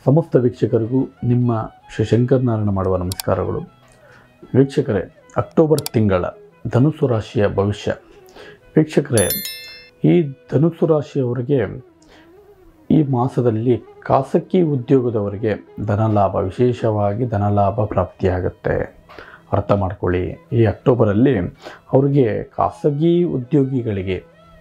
ಸಮಸ್ತ ವೀಕ್ಷಕರಿಗೂ ನಿಮ್ಮ ಶ್ರೀ ಶಂಕರನಾರಾಯಣ ಮಾಡುವ ನಮಸ್ಕಾರಗಳು ವೀಕ್ಷಕರೇ ಅಕ್ಟೋಬರ್ ತಿಂಗಳ ಧನುಸು ರಾಶಿಯ ಭವಿಷ್ಯ ವೀಕ್ಷಕರೇ ಈ ಧನುಸು ರಾಶಿಯವರಿಗೆ ಈ ಮಾಸದಲ್ಲಿ ಖಾಸಗಿ ಉದ್ಯೋಗದವರಿಗೆ ಧನಲಾಭ ವಿಶೇಷವಾಗಿ ಧನಲಾಭ ಪ್ರಾಪ್ತಿಯಾಗುತ್ತೆ ಅರ್ಥ ಮಾಡ್ಕೊಳ್ಳಿ ಈ ಅಕ್ಟೋಬರಲ್ಲಿ ಅವರಿಗೆ ಖಾಸಗಿ ಉದ್ಯೋಗಿಗಳಿಗೆ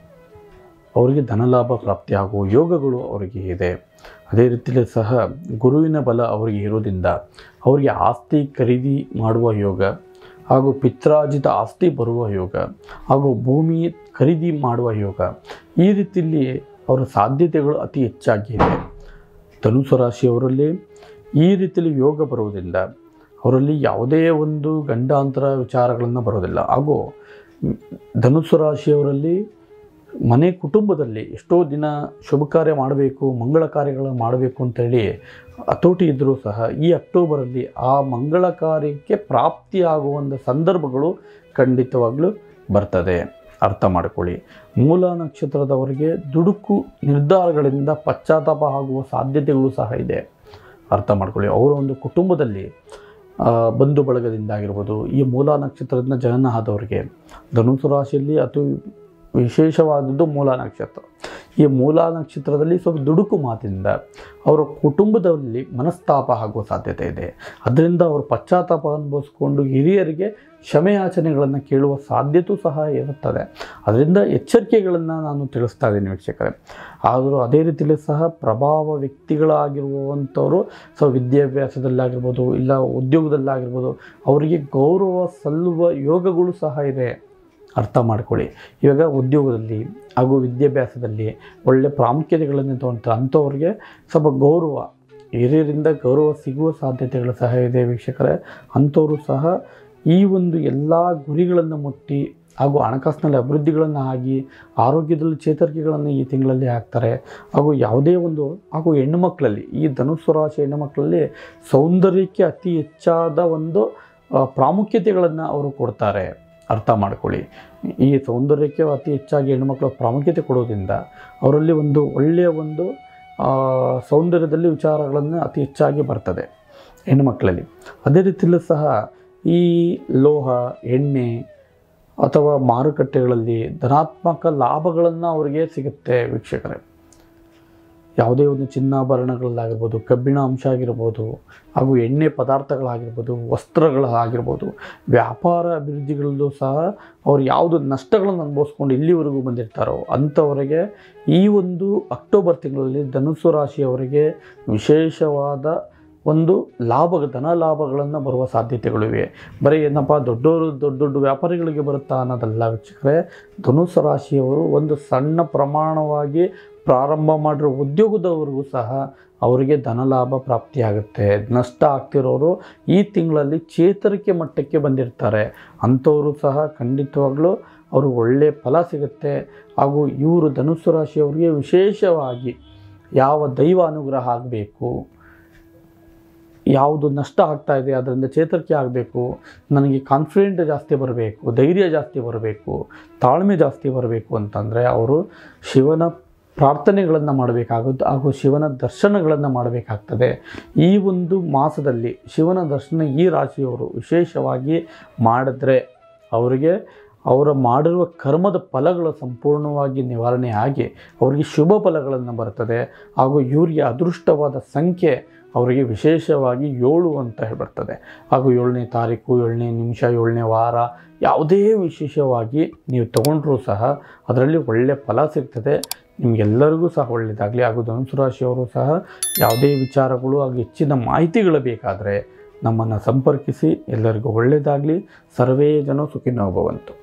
ಅವರಿಗೆ ಧನಲಾಭ ಪ್ರಾಪ್ತಿಯಾಗುವ ಯೋಗಗಳು ಅವರಿಗೆ ಇದೆ ಅದೇ ರೀತಿಯಲ್ಲಿ ಸಹ ಗುರುವಿನ ಬಲ ಅವರಿಗೆ ಇರೋದ್ರಿಂದ ಅವರಿಗೆ ಆಸ್ತಿ ಖರೀದಿ ಮಾಡುವ ಯೋಗ ಹಾಗೂ ಪಿತ್ರಾರ್ಜಿತ ಆಸ್ತಿ ಬರುವ ಯೋಗ ಹಾಗೂ ಭೂಮಿ ಖರೀದಿ ಮಾಡುವ ಯೋಗ ಈ ರೀತಿಯಲ್ಲಿ ಅವರ ಸಾಧ್ಯತೆಗಳು ಅತಿ ಹೆಚ್ಚಾಗಿ ಇದೆ ಧನುಸು ರಾಶಿಯವರಲ್ಲಿ ಈ ರೀತಿಯಲ್ಲಿ ಯೋಗ ಬರುವುದರಿಂದ ಅವರಲ್ಲಿ ಯಾವುದೇ ಒಂದು ಗಂಡಾಂತರ ವಿಚಾರಗಳನ್ನು ಬರೋದಿಲ್ಲ ಹಾಗೂ ಮ್, ಧನುಸ್ಸು ರಾಶಿಯವರಲ್ಲಿ ಮನೆ ಕುಟುಂಬದಲ್ಲಿ ಎಷ್ಟೋ ದಿನ ಶುಭ ಕಾರ್ಯ ಮಾಡಬೇಕು ಮಂಗಳ ಕಾರ್ಯಗಳನ್ನು ಮಾಡಬೇಕು ಅಂತೇಳಿ ಹತೋಟಿ ಇದ್ದರೂ ಸಹ ಈ ಅಕ್ಟೋಬರಲ್ಲಿ ಆ ಮಂಗಳ ಕಾರ್ಯಕ್ಕೆ ಪ್ರಾಪ್ತಿಯಾಗುವಂಥ ಸಂದರ್ಭಗಳು ಖಂಡಿತವಾಗ್ಲೂ ಬರ್ತದೆ ಅರ್ಥ ಮಾಡ್ಕೊಳ್ಳಿ ಮೂಲ ನಕ್ಷತ್ರದವರಿಗೆ ದುಡುಕು ನಿರ್ಧಾರಗಳಿಂದ ಪಶ್ಚಾತ್ತಾಪ ಆಗುವ ಸಾಧ್ಯತೆಗಳು ಸಹ ಇದೆ ಅರ್ಥ ಮಾಡ್ಕೊಳ್ಳಿ ಅವರ ಒಂದು ಕುಟುಂಬದಲ್ಲಿ ಆ, ಬಂಧು ಬಳಗದಿಂದ ಆಗಿರ್ಬೋದು ಈ ಮೂಲ ನಕ್ಷತ್ರದಿಂದ ಜನನ ಆದವರಿಗೆ ಧನುಸು ರಾಶಿಯಲ್ಲಿ ಅತಿ ವಿಶೇಷವಾದದ್ದು ಮೂಲ ನಕ್ಷತ್ರ ಈ ಮೂಲ ನಕ್ಷತ್ರದಲ್ಲಿ ಸ್ವಲ್ಪ ದುಡುಕು ಮಾತಿನಿಂದ ಅವರ ಕುಟುಂಬದಲ್ಲಿ ಮನಸ್ತಾಪ ಆಗುವ ಸಾಧ್ಯತೆ ಇದೆ ಅದರಿಂದ ಅವರು ಪಶ್ಚಾತ್ತಾಪ ಅನುಭವಿಸ್ಕೊಂಡು ಹಿರಿಯರಿಗೆ ಕ್ಷಮೆಯಾಚನೆಗಳನ್ನು ಕೇಳುವ ಸಾಧ್ಯತೆಯೂ ಸಹ ಇರುತ್ತದೆ ಅದರಿಂದ ಎಚ್ಚರಿಕೆಗಳನ್ನು ನಾನು ತಿಳಿಸ್ತಾ ಇದ್ದೀನಿ ವೀಕ್ಷಕರೇ ಆದರೂ ಅದೇ ರೀತಿಯಲ್ಲಿ ಸಹ ಪ್ರಭಾವ ವ್ಯಕ್ತಿಗಳಾಗಿರುವಂಥವರು ಸೊ ವಿದ್ಯಾಭ್ಯಾಸದಲ್ಲಾಗಿರ್ಬೋದು ಇಲ್ಲ ಉದ್ಯೋಗದಲ್ಲಾಗಿರ್ಬೋದು ಅವರಿಗೆ ಗೌರವ ಸಲ್ಲುವ ಯೋಗಗಳು ಸಹ ಇದೆ ಅರ್ಥ ಮಾಡ್ಕೊಳ್ಳಿ ಇವಾಗ ಉದ್ಯೋಗದಲ್ಲಿ ಹಾಗೂ ವಿದ್ಯಾಭ್ಯಾಸದಲ್ಲಿ ಒಳ್ಳೆ ಪ್ರಾಮುಖ್ಯತೆಗಳನ್ನು ತೊಗೊಳ್ತಾರೆ ಅಂಥವ್ರಿಗೆ ಸ್ವಲ್ಪ ಗೌರವ ಹಿರಿಯರಿಂದ ಗೌರವ ಸಿಗುವ ಸಾಧ್ಯತೆಗಳು ಸಹ ಇದೆ ವೀಕ್ಷಕರೇ ಅಂಥವರು ಸಹ ಈ ಒಂದು ಎಲ್ಲ ಗುರಿಗಳನ್ನು ಮುಟ್ಟಿ ಹಾಗೂ ಹಣಕಾಸಿನಲ್ಲಿ ಅಭಿವೃದ್ಧಿಗಳನ್ನು ಆಗಿ ಆರೋಗ್ಯದಲ್ಲಿ ಚೇತರಿಕೆಗಳನ್ನು ಈ ತಿಂಗಳಲ್ಲಿ ಹಾಕ್ತಾರೆ ಹಾಗೂ ಯಾವುದೇ ಒಂದು ಹಾಗೂ ಹೆಣ್ಣು ಮಕ್ಕಳಲ್ಲಿ ಈ ಧನುಸ್ಸು ರಾಶಿ ಹೆಣ್ಣು ಮಕ್ಕಳಲ್ಲಿ ಸೌಂದರ್ಯಕ್ಕೆ ಅತಿ ಹೆಚ್ಚಾದ ಒಂದು ಆ, ಪ್ರಾಮುಖ್ಯತೆಗಳನ್ನು ಅವರು ಕೊಡ್ತಾರೆ ಅರ್ಥ ಮಾಡ್ಕೊಳ್ಳಿ ಈ ಸೌಂದರ್ಯಕ್ಕೆ ಅತಿ ಹೆಚ್ಚಾಗಿ ಹೆಣ್ಣುಮಕ್ಕಳ ಪ್ರಾಮುಖ್ಯತೆ ಕೊಡೋದ್ರಿಂದ ಅವರಲ್ಲಿ ಒಂದು ಒಳ್ಳೆಯ ಒಂದು ಆ, ಸೌಂದರ್ಯದಲ್ಲಿ ವಿಚಾರಗಳನ್ನು ಅತಿ ಹೆಚ್ಚಾಗಿ ಬರ್ತದೆ ಹೆಣ್ಣುಮಕ್ಕಳಲ್ಲಿ ಅದೇ ರೀತಿಯಲ್ಲೂ ಸಹ ಈ ಲೋಹ ಎಣ್ಣೆ ಅಥವಾ ಮಾರುಕಟ್ಟೆಗಳಲ್ಲಿ ಧನಾತ್ಮಕ ಲಾಭಗಳನ್ನು ಅವರಿಗೆ ಸಿಗುತ್ತೆ ವೀಕ್ಷಕರೇ ಯಾವುದೇ ಒಂದು ಚಿನ್ನಾಭರಣಗಳಾಗಿರ್ಬೋದು ಕಬ್ಬಿಣ ಅಂಶ ಆಗಿರ್ಬೋದು ಹಾಗೂ ಎಣ್ಣೆ ಪದಾರ್ಥಗಳಾಗಿರ್ಬೋದು ವಸ್ತ್ರಗಳಾಗಿರ್ಬೋದು ವ್ಯಾಪಾರ ಅಭಿವೃದ್ಧಿಗಳಲ್ಲೂ ಸಹ ಅವ್ರು ಯಾವುದು ನಷ್ಟಗಳನ್ನು ಅನುಭವಿಸ್ಕೊಂಡು ಇಲ್ಲಿವರೆಗೂ ಬಂದಿರ್ತಾರೋ ಅಂಥವರಿಗೆ ಈ ಒಂದು ಅಕ್ಟೋಬರ್ ತಿಂಗಳಲ್ಲಿ ಧನುಸ್ಸು ರಾಶಿಯವರಿಗೆ ವಿಶೇಷವಾದ ಒಂದು ಲಾಭ ಧನ ಲಾಭಗಳನ್ನು ಬರುವ ಸಾಧ್ಯತೆಗಳಿವೆ ಬರೀ ಏನಪ್ಪ ದೊಡ್ಡವರು ದೊಡ್ಡ ದೊಡ್ಡ ವ್ಯಾಪಾರಿಗಳಿಗೆ ಬರುತ್ತಾ ಅನ್ನೋದಲ್ಲ ವೀಕ್ಷಕರೇ ಧನುಸ್ಸು ರಾಶಿಯವರು ಒಂದು ಸಣ್ಣ ಪ್ರಮಾಣವಾಗಿ ಪ್ರಾರಂಭ ಮಾಡಿರೋ ಉದ್ಯೋಗದವರೆಗೂ ಸಹ ಅವರಿಗೆ ಧನಲಾಭ ಪ್ರಾಪ್ತಿಯಾಗುತ್ತೆ ನಷ್ಟ ಆಗ್ತಿರೋರು ಈ ತಿಂಗಳಲ್ಲಿ ಚೇತರಿಕೆ ಮಟ್ಟಕ್ಕೆ ಬಂದಿರ್ತಾರೆ ಅಂಥವರು ಸಹ ಖಂಡಿತವಾಗ್ಲೂ ಅವರು ಒಳ್ಳೆಯ ಫಲ ಸಿಗುತ್ತೆ ಹಾಗೂ ಇವರು ಧನುಸ್ಸು ರಾಶಿಯವರಿಗೆ ವಿಶೇಷವಾಗಿ ಯಾವ ದೈವ ಅನುಗ್ರಹ ಆಗಬೇಕು ಯಾವುದು ನಷ್ಟ ಆಗ್ತಾ ಇದೆ ಅದರಿಂದ ಚೇತರಿಕೆ ಆಗಬೇಕು ನನಗೆ ಕಾನ್ಫಿಡೆಂಟ್ ಜಾಸ್ತಿ ಬರಬೇಕು ಧೈರ್ಯ ಜಾಸ್ತಿ ಬರಬೇಕು ತಾಳ್ಮೆ ಜಾಸ್ತಿ ಬರಬೇಕು ಅಂತಂದರೆ ಅವರು ಶಿವನ ಪ್ರಾರ್ಥನೆಗಳನ್ನು ಮಾಡಬೇಕಾಗುತ್ತೆ ಹಾಗೂ ಶಿವನ ದರ್ಶನಗಳನ್ನು ಮಾಡಬೇಕಾಗ್ತದೆ ಈ ಒಂದು ಮಾಸದಲ್ಲಿ ಶಿವನ ದರ್ಶನ ಈ ರಾಶಿಯವರು ವಿಶೇಷವಾಗಿ ಮಾಡಿದ್ರೆ ಅವರಿಗೆ ಅವರ ಮಾಡಿರುವ ಕರ್ಮದ ಫಲಗಳು ಸಂಪೂರ್ಣವಾಗಿ ನಿವಾರಣೆ ಆಗಿ ಅವರಿಗೆ ಶುಭ ಫಲಗಳನ್ನು ಬರ್ತದೆ ಹಾಗೂ ಇವರಿಗೆ ಅದೃಷ್ಟವಾದ ಸಂಖ್ಯೆ ಅವರಿಗೆ ವಿಶೇಷವಾಗಿ ಏಳು ಅಂತ ಹೇಳಿ ಬರ್ತದೆ ಹಾಗೂ ಏಳನೇ ತಾರೀಕು ಏಳನೇ ನಿಮಿಷ ಏಳನೇ ವಾರ ಯಾವುದೇ ವಿಶೇಷವಾಗಿ ನೀವು ತಗೊಂಡ್ರೂ ಸಹ ಅದರಲ್ಲಿ ಒಳ್ಳೆಯ ಫಲ ಸಿಗ್ತದೆ ನಿಮಗೆಲ್ಲರಿಗೂ ಸಹ ಒಳ್ಳೆಯದಾಗಲಿ ಹಾಗೂ ಧನುಸು ರಾಶಿಯವರು ಸಹ ಯಾವುದೇ ವಿಚಾರಗಳು ಹಾಗೂ ಹೆಚ್ಚಿನ ಮಾಹಿತಿಗಳು ಬೇಕಾದರೆ ನಮ್ಮನ್ನು ಸಂಪರ್ಕಿಸಿ ಎಲ್ಲರಿಗೂ ಒಳ್ಳೆಯದಾಗಲಿ ಸರ್ವೇ ಜನ ಸುಖಿನೋ ಭವಂತು